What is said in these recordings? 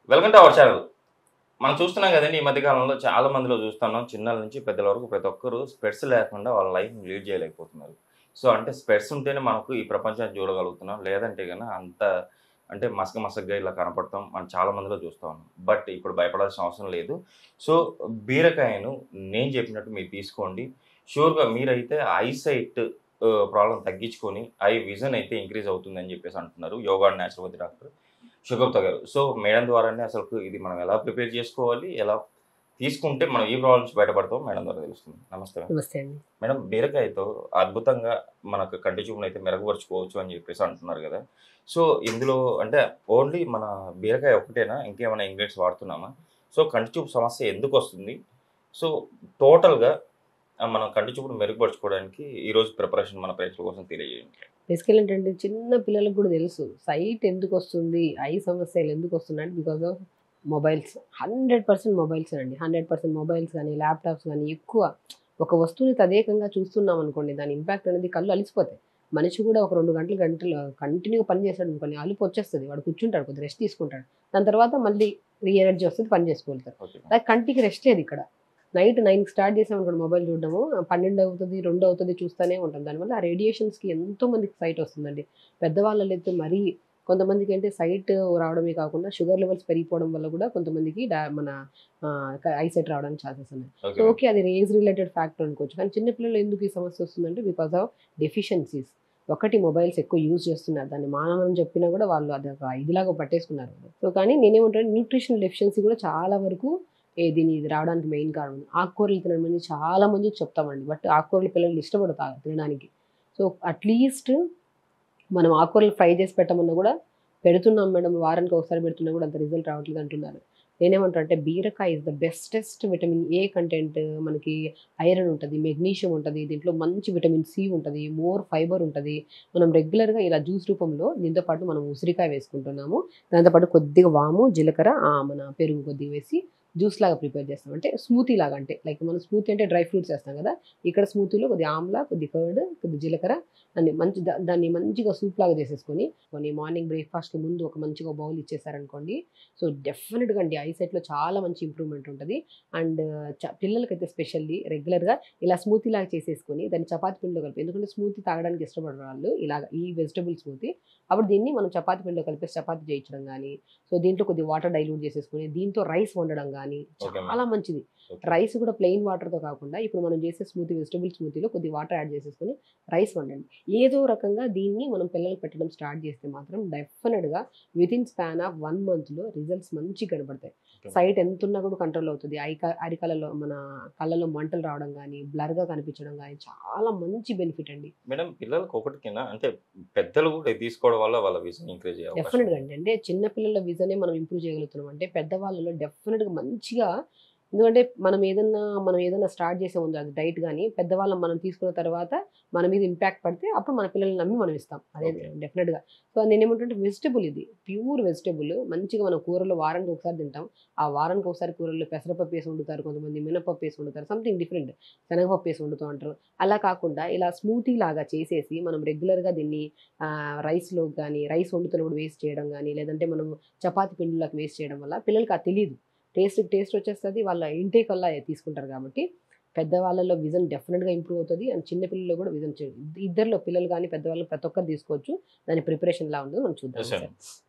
Welcome to our channel మనం చూస్తున్నాం కదండి ఈ మధ్య కాలంలో చాలా మందిలో చూస్తున్నాం చిన్నల నుంచి పెద్దల వరకు ప్రతి ఒక్కరు స్పెట్స్ లేకుండా వాళ్ళ లైఫ్ లీడ్ చేయలేకపోతున్నారు సో అంటే స్పెట్స్ ఉంటేనే మనకు ఈ ప్రపంచాన్ని చూడగలుగుతున్నాం లేదంటే కన్నా అంత అంటే మసక మసగ్గా ఇలా కనపడతాం మనం చాలా మందిలో చూస్తా ఉన్నాం బట్ ఇప్పుడు భయపడాల్సిన అవసరం లేదు సో బీరకాయను నేను చెప్పినట్టు మీరు తీసుకోండి షూర్గా మీరైతే ఐసైట్ ప్రాబ్లం తగ్గించుకొని ఐ విజన్ అయితే ఇంక్రీజ్ అవుతుందని చెప్పేసి అంటున్నారు యోగా అండ్ న్యాచురోపతి డాక్టర్ షుగర్తో గారు సో మేడం ద్వారానే అసలు ఇది మనం ఎలా ప్రిపేర్ చేసుకోవాలి ఎలా తీసుకుంటే మనం ఈ ప్రాబ్లమ్స్ బయటపడతాం మేడం ద్వారా తెలుస్తుంది నమస్తే మేడం. నమస్తే అండి మేడం బీరకాయతో అద్భుతంగా మనకు కంటి చూపును అయితే మెరుగుపరుచుకోవచ్చు అని చెప్పేసి అంటున్నారు కదా సో ఇందులో అంటే ఓన్లీ మన బీరకాయ ఒకటేనా ఇంకేమైనా ఇంగ్రీడియంట్స్ వాడుతున్నామా సో కంటి చూపు సమస్య ఎందుకు వస్తుంది సో టోటల్గా మనం కంటి చూపును మెరుగుపరుచుకోవడానికి ఈరోజు ప్రిపరేషన్ మన ప్రేక్షకుల కోసం తెలియజేయండి బేసికల్ ఏంటంటే చిన్న పిల్లలకు కూడా తెలుసు సైట్ ఎందుకు వస్తుంది ఐ సమస్యలు ఎందుకు వస్తున్నాయి because of mobiles hundred percent mobiles అండి హండ్రెడ్ పర్సెంట్ మొబైల్స్ కానీ ల్యాప్టాప్స్ కానీ ఎక్కువ ఒక వస్తువుని తదేకంగా చూస్తున్నాం అనుకోండి దాని ఇంపాక్ట్ అనేది కళ్ళు అలిసిపోతాయి మనిషి కూడా ఒక రెండు గంటలు గంటలు కంటిన్యూగా పని చేస్తాడు అనుకోండి అలుపు వచ్చేస్తుంది వాడు కూర్చుంటాడు కొద్దిగా రెస్ట్ తీసుకుంటాడు దాని తర్వాత మళ్ళీ రీ ఎనర్జీ వస్తుంది పని చేసుకోగలుగుతారు ఓకే అలాగే కంటికి రెస్ట్ లేదు ఇక్కడ నైట్ నైన్కి స్టార్ట్ చేసాం అనుకోండి మొబైల్ చూడడము పన్నెండు అవుతుంది రెండు అవుతుంది చూస్తూనే ఉంటాం దానివల్ల ఆ రేడియేషన్స్కి ఎంతో మందికి సైట్ వస్తుందండి పెద్దవాళ్ళలో అయితే మరీ కొంతమందికి అంటే సైట్ రావడమే కాకుండా షుగర్ లెవెల్స్ పెరిగిపోవడం వల్ల కూడా కొంతమందికి డా- మన ఐసైట్ రావడానికి ఛాన్సెస్ ఉన్నాయి సో ఓకే ఓకే అది ఏజ్ రిలేటెడ్ ఫ్యాక్టర్ అనుకోవచ్చు కానీ చిన్నపిల్లలు ఎందుకు ఈ సమస్య వస్తుందంటే బికాస్ ఆఫ్ డెఫిషియన్సీస్ ఒకటి మొబైల్స్ ఎక్కువ యూజ్ చేస్తున్నారు దాన్ని మానవని చెప్పినా కూడా వాళ్ళు అది ఒక ఇదిలాగా పట్టేసుకున్నారు సో కానీ నేనేమంటాను న్యూట్రిషన్ డెఫిషియన్సీ కూడా చాలా వరకు ఏ దీని ఇది రావడానికి మెయిన్ కారణం ఆకుకూరలు తినమని చాలా మంది చెప్తామండి బట్ ఆకుకూరలు పిల్లలు ఇష్టపడతారు తినడానికి సో అట్లీస్ట్ మనం ఆకుకూరలు ఫ్రై చేసి పెట్టమన్నా కూడా పెడుతున్నాం మేడం వారానికి ఒకసారి పెడుతున్నా కూడా అంత రిజల్ట్ రావట్లేదు అంటున్నారు నేనేమంటా అంటే బీరకాయ is the bestest vitamin A content మనకి ఐరన్ ఉంటుంది మెగ్నీషియం ఉంటుంది దీంట్లో మంచి విటమిన్ సి ఉంటుంది మోర్ ఫైబర్ ఉంటుంది మనం రెగ్యులర్గా ఇలా జ్యూస్ రూపంలో దీంతో పాటు మనం ఉసిరికాయ వేసుకుంటున్నాము దాంతోపాటు కొద్దిగా వాము జీలకర్ర ఆ, మన పెరుగు కొద్దిగా వేసి జ్యూస్ లాగా ప్రిపేర్ చేస్తాం అంటే స్మూతీ లాగా అంటే లైక్ మనం స్మూతీ అంటే డ్రై ఫ్రూట్స్ వేస్తాం కదా ఇక్కడ స్మూతీలో కొద్ది ఆమ్లా కొద్ది కర్డ్ కొద్ది జీలకర్ర దాన్ని మంచి దా- దాన్ని మంచిగా సూప్ లాగా చేసేసుకొని కొన్ని మార్నింగ్ బ్రేక్ఫాస్ట్కి ముందు ఒక మంచిగా బౌల్ ఇచ్చేసారనుకోండి సో డెఫినెట్గా అండి ఐసెట్లో చాలా మంచి ఇంప్రూవ్మెంట్ ఉంటుంది అండ్ పిల్లలకైతే స్పెషల్లీ రెగ్యులర్గా ఇలా స్మూతీ లాగా చేసేసుకొని దాన్ని చపాతి పిండిలో కలిపి ఎందుకంటే స్మూతీ తాగడానికి ఇష్టపడరు వాళ్ళు ఇలాగ ఈ వెజిటబుల్ స్మూతీ అప్పుడు దీన్ని మనం చపాతి పిండిలో కలిపి చపాతి చేయించడం కానీ సో దీంట్లో కొద్ది వాటర్ డైల్యూట్ చేసేసుకొని దీంతో రైస్ వండడం కానీ Okay, ma'am. చాలా మంచిది ఓకే. రైస్ కూడా ప్లెయిన్ వాటర్తో కాకుండా ఇప్పుడు మనం చేసే స్మూతీ వెజిటబుల్ స్మూతీలో కొద్ది వాటర్ యాడ్ చేసేసుకొని రైస్ వండండి ఏదో రకంగా దీన్ని మనం పిల్లలకు పెట్టడం స్టార్ట్ చేస్తే మాత్రం డెఫినెట్గా within span of one మంత్లో రిజల్ట్స్ మంచి కనబడతాయి Okay. సైట్ ఎంత ఉన్నా కూడా కంట్రోల్ అవుతుంది ఐ అరికలలో మన కళ్ళలో మంటలు రావడం కానీ బ్లర్గా కనిపించడం కానీ చాలా మంచి బెనిఫిట్ అండి మేడం పిల్లలకు ఒకటి కింద అంటే పెద్దలు కూడా ఇది తీసుకోవడం వల్ల వాళ్ళ విజన్ ఇంక్రీజ్ అయ్యే అవకాశం డెఫినెట్గా అండి అంటే చిన్న పిల్లల విజనే మనం ఇంప్రూవ్ చేయగలుగుతున్నాం అంటే పెద్దవాళ్ళలో డెఫినెట్గా మంచిగా ఎందుకంటే మనం ఏదన్నా మనం ఏదైనా స్టార్ట్ చేసే ముందు అది డైట్ కానీ పెద్దవాళ్ళం మనం తీసుకున్న తర్వాత మన మీద ఇంపాక్ట్ పడితే అప్పుడు మన పిల్లల్ని నమ్మి మనం ఇస్తాం అదే Okay. డెఫినెట్గా సో నేను ఏమంటుంటే వెజిటబుల్ ఇది ప్యూర్ వెజిటబుల్ మంచిగా మనం కూరలు వారానికి ఒకసారి తింటాం ఆ వారానికి ఒకసారి కూరల్లో పెసరపప్పు వేసి వండుతారు కొంతమంది మినపప్పు వేసి వండుతారు సంథింగ్ డిఫరెంట్ శనగపప్పు వేసి వండుతూ అంటారు అలా కాకుండా ఇలా స్మూతీ లాగా చేసేసి మనం రెగ్యులర్గా దీన్ని రైస్లో కానీ రైస్ వండుతున్నప్పుడు వేస్ట్ చేయడం కానీ లేదంటే మనం చపాతి పిండిలోకి వేస్ట్ చేయడం వల్ల పిల్లలకి అది తెలియదు టేస్ట్ టేస్ట్ వచ్చేస్తుంది వాళ్ళ ఇంటేక్ వల్ల తీసుకుంటారు కాబట్టి పెద్దవాళ్ళలో విజన్ డెఫినెట్గా ఇంప్రూవ్ అవుతుంది అండ్ చిన్న పిల్లల్లో కూడా విజన్ ఇద్దరిలో పిల్లలు కానీ పెద్దవాళ్ళు ప్రతి ఒక్కరు తీసుకోవచ్చు దాని ప్రిపరేషన్ ఎలా ఉందో మనం చూద్దాం Yes, ma'am.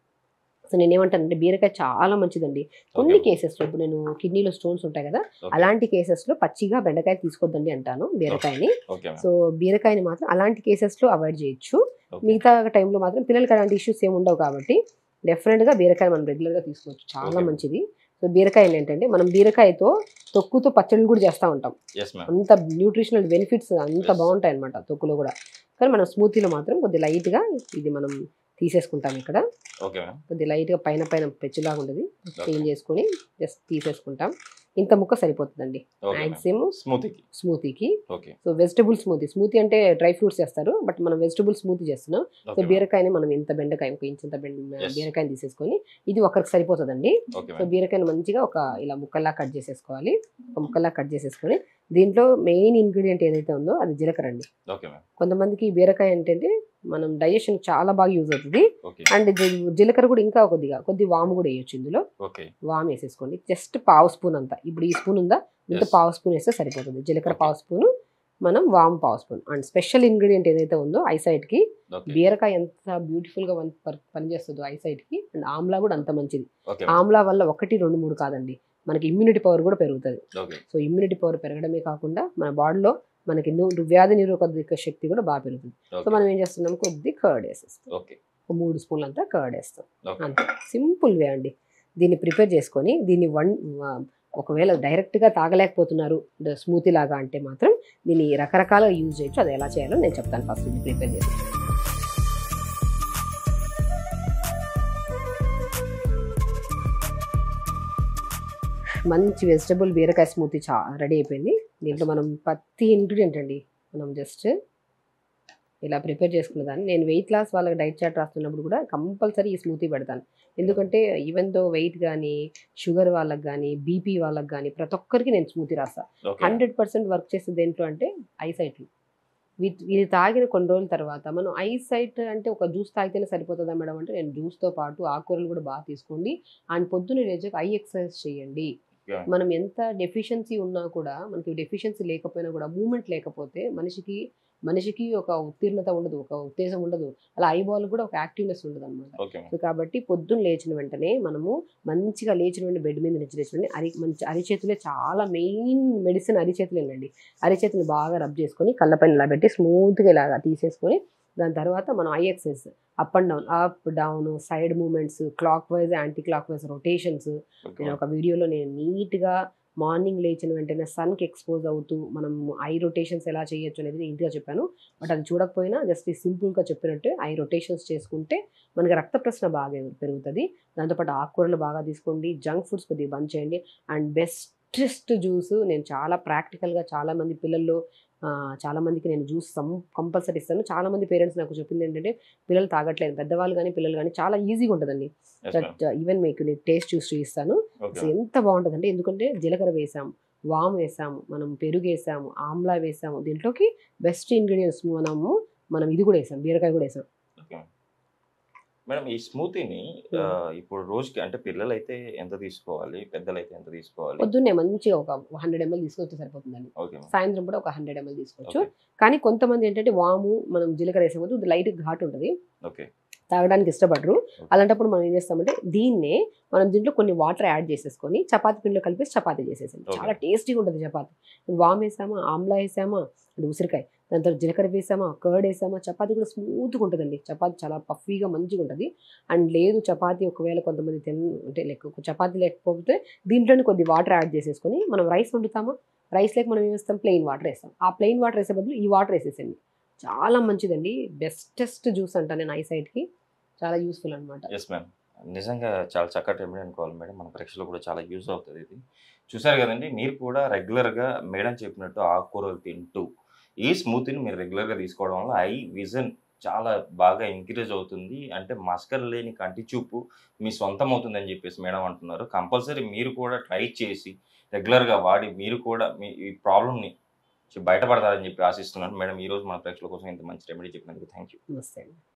సో నేను ఏమంటానంటే బీరకాయ చాలా మంచిదండి కొన్ని కేసెస్లో ఇప్పుడు నేను కిడ్నీలో స్టోన్స్ ఉంటాయి కదా Okay. అలాంటి కేసెస్లో పచ్చిగా బెండకాయ తీసుకోవద్దండి అంటాను బీరకాయని ఓకే మేడం సో బీరకాయని మాత్రం అలాంటి కేసెస్లో అవాయిడ్ చేయొచ్చు ఓకే. మిగతా టైంలో మాత్రం పిల్లలకి అలాంటి ఇష్యూస్ ఏమి ఉండవు కాబట్టి డెఫినెట్గా బీరకాయ మనం రెగ్యులర్గా తీసుకోవచ్చు చాలా Okay. మంచిది సో బీరకాయ ఏంటంటే మనం బీరకాయతో తొక్కుతో పచ్చళ్ళు కూడా చేస్తూ ఉంటాం ఎస్ మ్యామ్ అంత న్యూట్రిషనల్ బెనిఫిట్స్ అంత Yes. బాగుంటాయి అనమాట తొక్కులో కూడా కానీ మనం స్మూతీలో మాత్రం కొద్ది లైట్గా ఇది మనం తీసేసుకుంటాం ఇక్కడ ఓకే మ్యామ్ కొద్ది లైట్గా పైన పైన పెచ్చులాగా ఉంటుంది క్లీన్ చేసుకొని జస్ట్ తీసేసుకుంటాం ఇంత ముక్క సరిపోతుందండి ఓకే మ్యాక్సిమం స్మూతీకి స్మూతీకి okay so vegetable smoothie smoothie అంటే డ్రై ఫ్రూట్స్ చేస్తారు బట్ మనం వెజిటబుల్ స్మూతీ చేస్తున్నాం సో ఓకే బీరకాయని మనం ఇంత బెండకాయ ఒక ఇంచ్ ఇంత బెండ Yes. బీరకాయని తీసేసుకొని ఇది ఒకరికి సరిపోతుందండి ఓకే సో మ్యామ్ బీరకాయని మంచిగా ఒక ఇలా ముక్కల్లా కట్ చేసేసుకోవాలి ఒక ముక్కల్లా కట్ చేసేసుకొని దీంట్లో మెయిన్ ఇంగ్రీడియంట్ ఏదైతే ఉందో అది జీలకర్ర అండి ఓకే మ్యామ్ కొంతమందికి బీరకాయ ఏంటంటే మనం డైజెషన్ చాలా బాగా యూజ్ అవుతుంది ఓకే అండ్ జీ- జీలకర్ర కూడా ఇంకా కొద్దిగా కొద్ది వాము కూడా వేయొచ్చు ఇందులో ఓకే వాము వేసేసుకోండి జస్ట్ పావు స్పూన్ అంతా ఇప్పుడు ఈ స్పూన్ ఉందా ఇంత Yes. పావు స్పూన్ వేస్తే సరిపోతుంది జీలకర్ర Okay. పావు స్పూన్ మనం వాము పావు స్పూన్ అండ్ స్పెషల్ ఇంగ్రీడియంట్ ఏదైతే ఉందో ఐసైట్ కి ఓకే బీరకాయ ఎంత బ్యూటిఫుల్ గా వన్- పర్- పనిచేస్తుందో ఐసైట్ కి అండ్ ఆమ్లా కూడా అంత మంచిది ఓకే ఆమ్లా వల్ల ఒకటి రెండు మూడు కాదండి మనకి ఇమ్యూనిటీ పవర్ కూడా పెరుగుతుంది ఓకే సో ఇమ్యూనిటీ పవర్ పెరగడమే కాకుండా మన బాడీలో మనకి ను- వ్యాధి నిరోధక శక్తి కూడా బాగా పెరుగుతుంది సో ఓకే మనం ఏం చేస్తున్నాం కొద్ది కర్డ్ వేసేస్తాం ఓకే ఒక మూడు స్పూన్లు అంతా కర్డ్ వేస్తాం ఓకే అంతే సింపుల్ వే అండి దీన్ని ప్రిపేర్ చేసుకొని దీన్ని వన్ ఆ, ఒకవేళ డైరెక్ట్గా తాగలేకపోతున్నారు స్మూతీ లాగా అంటే మాత్రం దీన్ని రకరకాలుగా యూజ్ చేయొచ్చు అది ఎలా చేయాలో నేను చెప్తాను ఫస్ట్ ఇది ప్రిపేర్ చేసి మంచి వెజిటబుల్ బీరకాయ స్మూతీ చా రెడీ అయిపోయింది దీంట్లో మనం ప్రతి ఇంగ్రీడియంట్ అండి మనం జస్ట్ ఇలా ప్రిపేర్ చేసుకున్న దాన్ని నేను వెయిట్ లాస్ వాళ్ళకి డైట్ చార్ట్ రాస్తున్నప్పుడు కూడా కంపల్సరీ ఈ స్మూతీ పెడతాను ఎందుకంటే ఈవెన్ దో వెయిట్ కానీ షుగర్ వాళ్ళకి కానీ బీపీ వాళ్ళకి కానీ ప్రతి ఒక్కరికి నేను స్మూతీ రాస్తాను ఓకే హండ్రెడ్ పర్సెంట్ వర్క్ చేసేది దేంట్లో అంటే ఐసైట్ ఇది తాగిన కొన్ని రోజుల తర్వాత మనం ఐసైట్ అంటే ఒక జ్యూస్ తాగితేనే సరిపోతుందా మేడం అంటే నేను జ్యూస్తో పాటు ఆకుకూరలు కూడా బాగా తీసుకోండి అండ్ పొద్దున్న లేచాక ఐ ఎక్సర్సైజ్ చేయండి Yeah. మనం ఎంత డెఫిషియన్సీ ఉన్నా కూడా మనకి డెఫిషియన్సీ లేకపోయినా కూడా మూమెంట్ లేకపోతే మనిషికి మనిషికి ఒక ఉత్తీర్ణత ఉండదు ఒక ఉత్తేజం ఉండదు అలా ఐబాల్ కూడా ఒక యాక్టివ్నెస్ ఉండదు అనమాట ఓకే సో కాబట్టి పొద్దున్న లేచిన వెంటనే మనము మంచిగా లేచిన వెంటనే బెడ్ మీద నుంచి లేచిన వెంటనే అరి మంచి అరిచేతులే చాలా మెయిన్ మెడిసిన్ అరిచేతులేనండి అరిచేతులు బాగా రబ్ చేసుకొని కళ్ళపైన ఇలా పెట్టి స్మూత్గా ఇలాగా తీసేసుకొని దాని తర్వాత మనం eye exercise up and down up down side movements clockwise anti clockwise rotations okay నేను ఒక వీడియోలో నేను నీట్గా మార్నింగ్ లేచిన వెంటనే సన్కి ఎక్స్పోజ్ అవుతూ మనం ఐ రొటేషన్స్ ఎలా చేయొచ్చు అనేది నీట్గా చెప్పాను బట్ అది చూడకపోయినా జస్ట్ సింపుల్గా చెప్పినట్టు ఐ రొటేషన్స్ చేసుకుంటే మనకి రక్త ప్రసరణ బాగా పెరుగుతుంది దాంతోపాటు ఆకుకూరలు బాగా తీసుకోండి జంక్ ఫుడ్స్ కొద్దిగా బంద్ చేయండి అండ్ బెస్టెస్ట్ జ్యూస్ నేను చాలా ప్రాక్టికల్గా చాలామంది పిల్లల్లో ఆ, చాలా మందికి నేను జ్యూస్ కం కంపల్సరీ ఇస్తాను చాలా మంది పేరెంట్స్ నాకు చెప్పింది ఏంటంటే పిల్లలు తాగట్లేదు పెద్దవాళ్ళు కానీ పిల్లలు కానీ చాలా ఈజీగా ఉంటుందండి ఈవెన్ మీకు నేను టేస్ట్ చూసి చూపిస్తాను ఓకే అసలు ఎంత బాగుంటుందంటే ఎందుకంటే జీలకర్ర వేసాము వాము వేసాము మనం పెరుగు వేసాము ఆమ్లా వేసాము దీంట్లోకి బెస్ట్ ఇంగ్రీడియంట్స్ మనము మనం ఇది కూడా వేసాం బీరకాయ కూడా వేసాం ఓకే మేడం ఈ స్మూతీని ఆ, ఇప్పుడు రోజుకి అంటే పిల్లలు అయితే ఎంత తీసుకోవాలి పెద్దలు అయితే ఎంత తీసుకోవాలి పొద్దున్నే మంచిగా ఒక హండ్రెడ్ ఎంఎల్ తీసుకొస్తే సరిపోతుందండి ఓకే సాయంత్రం కూడా ఒక హండ్రెడ్ ఎంఎల్ తీసుకోవచ్చు ఓకే కానీ కొంతమంది ఏంటంటే వాము మనం జీలకర్ర వేసే ముందు లైట్ ఘాట్ ఉంటుంది ఓకే తాగడానికి ఇష్టపడరు అలాంటప్పుడు మనం ఏం చేస్తామంటే దీన్నే మనం దీంట్లో కొన్ని వాటర్ యాడ్ చేసేసుకొని చపాతీ పిండిలో కలిపేసి చపాతీ చేసేసాం Okay. చాలా టేస్టీగా ఉంటుంది చపాతీ వామ్ వేసామా ఆమ్లా వేసామా అది ఉసిరికాయ దాని తర్వాత జీలకర్ర వేసామా కర్డ్ వేసామా చపాతీ కూడా స్మూత్గా ఉంటుందండి చపాతీ చాలా పఫీగా మంచిగా ఉంటుంది అండ్ లేదు చపాతీ ఒకవేళ కొంతమంది తిన అంటే లెక్క చపాతీ లేకపోతే దీంట్లోనే కొద్ది వాటర్ యాడ్ చేసేసుకొని మనం రైస్ వండుతామా రైస్ లేక మనం ఏం వేస్తాం ప్లెయిన్ వాటర్ వేస్తాం ఆ ప్లెయిన్ వాటర్ వేసే బదులు ఈ వాటర్ వేసేసండి చాలా మంచిదండి బెస్టెస్ట్ జ్యూస్ అంట నేను ఐ సైడ్కి చాలా యూస్ఫుల్ అనమాట ఎస్ మ్యామ్ నిజంగా చాలా చక్కటి రెమెడీ అనుకోవాలి మేడం మన పరీక్షలో కూడా చాలా యూజ్ అవుతుంది ఇది చూసారు కదండి మీరు కూడా రెగ్యులర్గా మేడం చెప్పినట్టు ఆకుకూరలు తింటూ ఈ స్మూతీని మీరు రెగ్యులర్గా తీసుకోవడం వల్ల ఐ విజన్ చాలా బాగా ఇంక్రీజ్ అవుతుంది అంటే మస్కర్ లేని కంటి చూపు మీ సొంతం అవుతుందని చెప్పేసి మేడం అంటున్నారు కంపల్సరీ మీరు కూడా ట్రై చేసి రెగ్యులర్గా వాడి మీరు కూడా మీ ఈ ప్రాబ్లమ్ని బయటపడతారని చెప్పి ఆశిస్తున్నాను మేడం ఈ రోజు మన ప్రేక్షకుల కోసం ఇంత మంచి రెమెడీ చెప్పినందుకు థ్యాంక్ యూ నమస్తే అండి